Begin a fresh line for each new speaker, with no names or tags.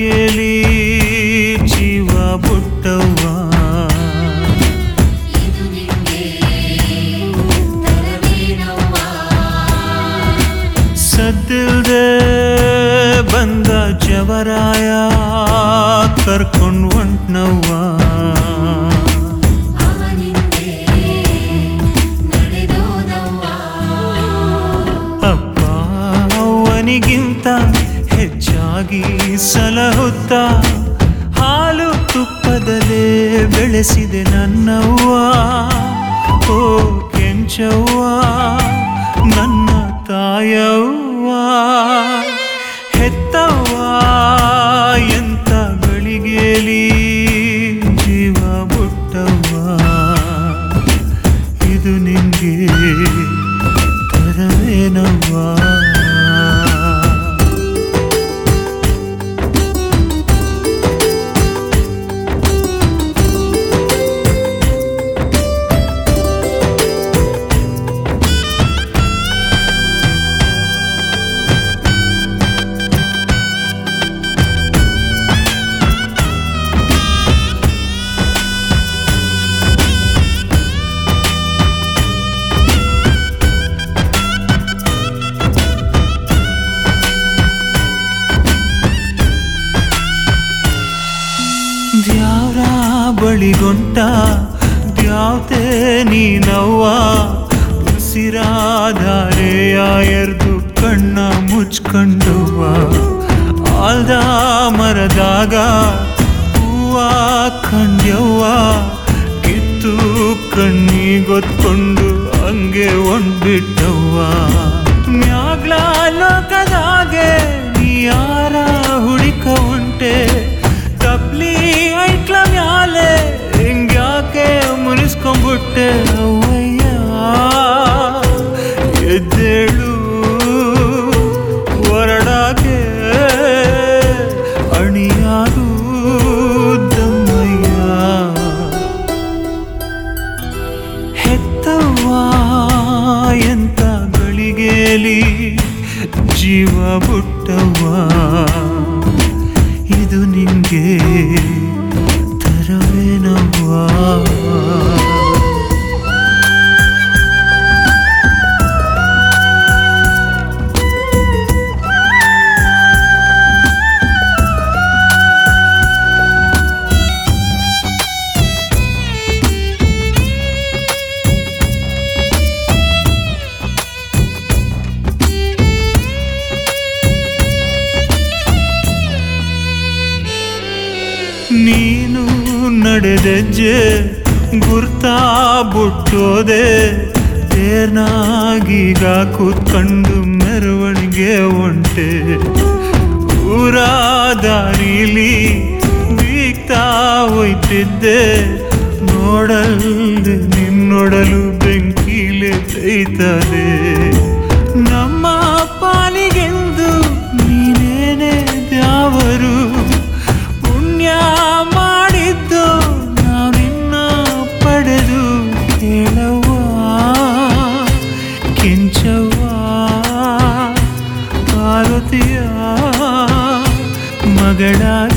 ಗಳಿಗೆಲಿ ಜೀವ ಬುಟ್ಟವ್ವ
ಇದು ನಿಂಗೆ ತರವೇನವ್ವ
ಸದ್ದಿಲ್ದೆ ಬಂದ ಜವರಾಯ ಕರ್ಕೊಂಡ್ ಹೊಂಟ್ನವ್ವ
ಅವನಿಂದೆ ನಡೆದೋದವ್ವ
ಅಪ್ಪ ಅವನಿಗಿಂತ ಹೆಚ್ಚಾಗಿ ಸಲಹುತ್ತ ಹಾಲು ತುಪ್ಪದಲ್ಲೇ ಬೆಳೆಸಿದೆ ನನ್ನವ್ವ ಓ ಕೆಂಚವ್ವ ನನ್ನ ತಾಯವ್ವ ಹೆತ್ತವ್ವ ಎಂತ ಗಳಿಗೆಲಿ ಜೀವ ಬುಟ್ಟವ್ವ ಇದು ನಿಂಗೆ ತರವೇನವ್ವ ದ್ಯಾವ್ರ ಬಳಿಗೊಂಟ ದ್ಯಾವ್ತೆ ನೀನವ್ವ ಉಸಿರಾಧಾರೆಯ ಎರ್ದು ಕಣ್ಣ ಮುಚ್ಕೊಂಡುವ ಆಲ್ದ ಮರದಾಗ ಹೂವ ಕಂಡ್ಯವ್ವ ಕಿತ್ತು ಕಣ್ಣಿಗೊತ್ಕೊಂಡು ಹಂಗೆ ಒಂಡ್ಬಿಟ್ಟವ್ವ ಮ್ಯಾಗ್ಲ ಲೋಕದಾಗೆ ನೀ ಯಾರ ಹುಡಿಕ ಉಂಟೆ ತಪ್ಲಿ ಐಟ್ಲ ಮ್ಯಾಲೆ ಹಿಂಗ್ಯಾಕೆ ಮುನಿಸ್ಕೊಂಡ್ಬಿಟ್ಟೆ ಅವ್ವಯ್ಯ ಎದ್ದೇಳು ಹೊರಡಾಗೆ ಅಣಿಯಾರು ದಮ್ಮಯ್ಯ ಹೆತ್ತವ್ವ ಎಂತ ಗಳಿಗೆಲಿ ಜೀವ ಬುಟ್ಟವ್ವ ಇದು ನಿಂಗೆ ತರವೇನವ್ವ ನೀನು ನಡೆದಜ್ಜೆ ಗುರ್ತಾ ಬುಟ್ಟೋದೆ ತೇರ್ನಾಗೀಗ ಕೂತ್ಕೊಂಡು ಮೆರವಣಿಗೆ ಒಂಟೆ ಊರ ದಾರಿಲಿ ಬೀಗ್ತಾ ಹೋಯ್ತಿದ್ದೆ ನೋಡಲ್ದೆ ನಿನ್ನೊಡಲು ಬೆಂಕಿಲೆ ತೈತದೆ ನಮ್ಮ ಪಾಲಿಗೆಂದು ನೀನೇನೆ ದ್ಯಾವರು ಪುಣ್ಯ ಮಾಡಿದ್ದು ನಾವಿನ್ನ ಪಡೆದು ಕೇಳವ್ವ ಕೆಂಚವ್ವ ಪಾರ್ವತಿಯ ಮಗಳಾಗಿ